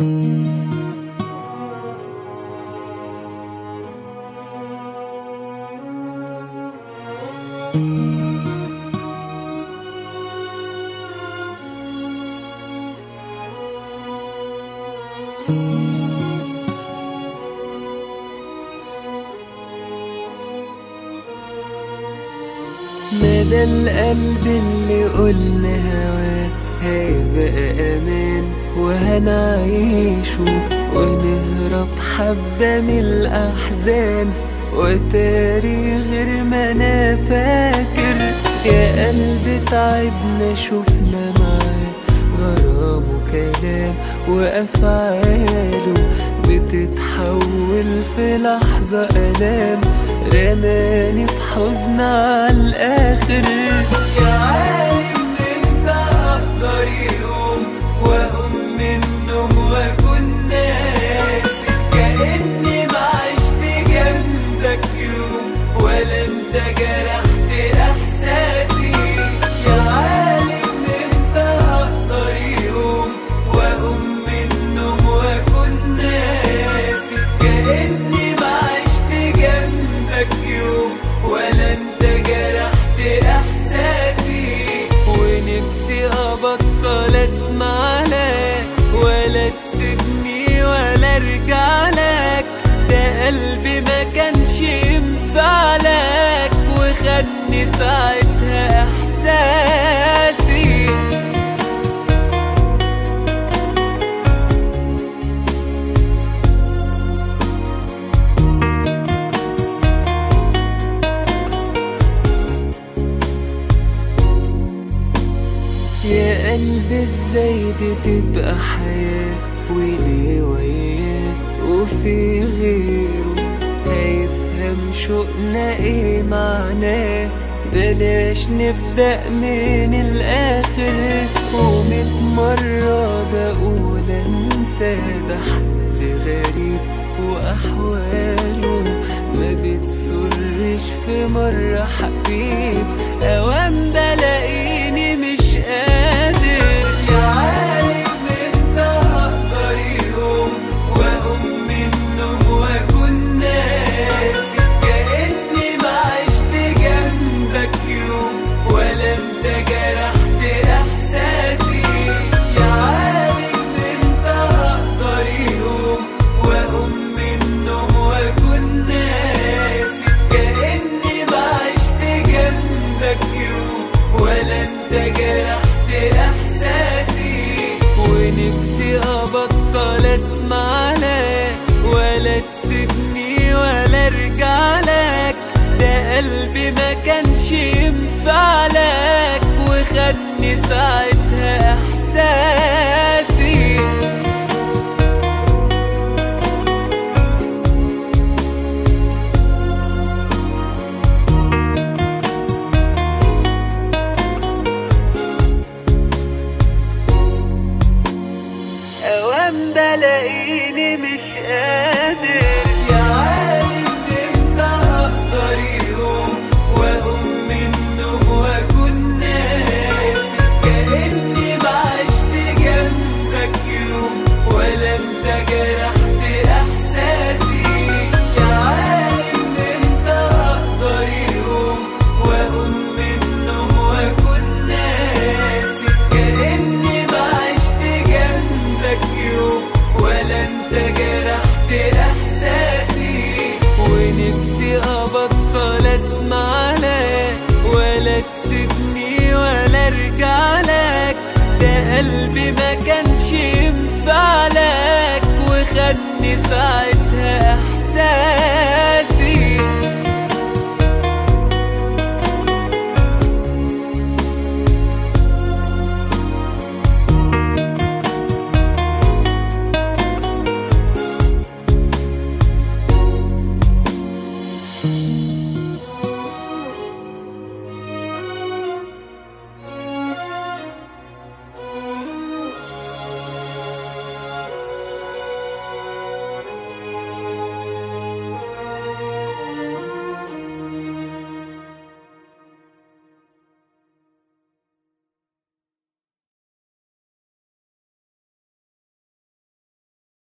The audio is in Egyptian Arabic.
مدى القلب اللي قلنا هواه هيبقى امان وهنعيشه ونهرب حبة من الاحزان وتاري غير ما انا فاكر يا قلب تعبنا شفنا معاه غرام وكلام وافعاله بتتحول في لحظة الام رماني في حزن على الاخر يا عالم انت هقدر يوم واقوم من النوم واكون ناسي كاني ما عشت جنبك يوم ولا انت جرحت احساسي يا عالم انت هقدر يوم واقوم من النوم واكون ناسي كاني ما عشت جنبك يوم ولا انت جرحت احساسي ونفسي ابطل اسمع لك ولا تسيبني ولا ارجع لك ده قلبي ما كانش ينفع لك وخدني ساعتها احساسي يا قلبي ازاي دي تبقى حياة وليه وياه وفي غيره هيفهم شوقنا ايه معناه بلاش نبدأ من الآخر وميت مرة بقول انسى ده حد غريب وأحواله ما بتسرش في مرة حبيب أوام بلاقيني مش قادر يا عالم انت هقدر يوم واقوم من النوم واكون ناسي كاني ما عشت جنبك يوم ولا انت جرحت احساسي يا عالم انت هقدر يوم واقوم من النوم واكون ناسي كاني ما عشت جنبك يوم ولا انت جرحت احساسي ونفسي ابطل اسمع لك ولا تسيبني ولا ارجع لك ده قلبي ما كانش ينفع لك وخدني ساعتها احساسي اوام بلاقيني مش قادر يا عالم امتى هقدر يوم واقوم من النوم واكون ناسي كاني ما عشت جنبك يوم ولا انت جرحت احساسي يا عالم امتى هقدر يوم واقوم من النوم واكون ناسي كاني ما عشت جنبك يوم ولا انت جرحت احساسي ونفسي ابطل اسمع لك ولا تسيبني ولا ارجع لك ده قلبي ما كانش ينفع لك وخدني ساعتها احساسي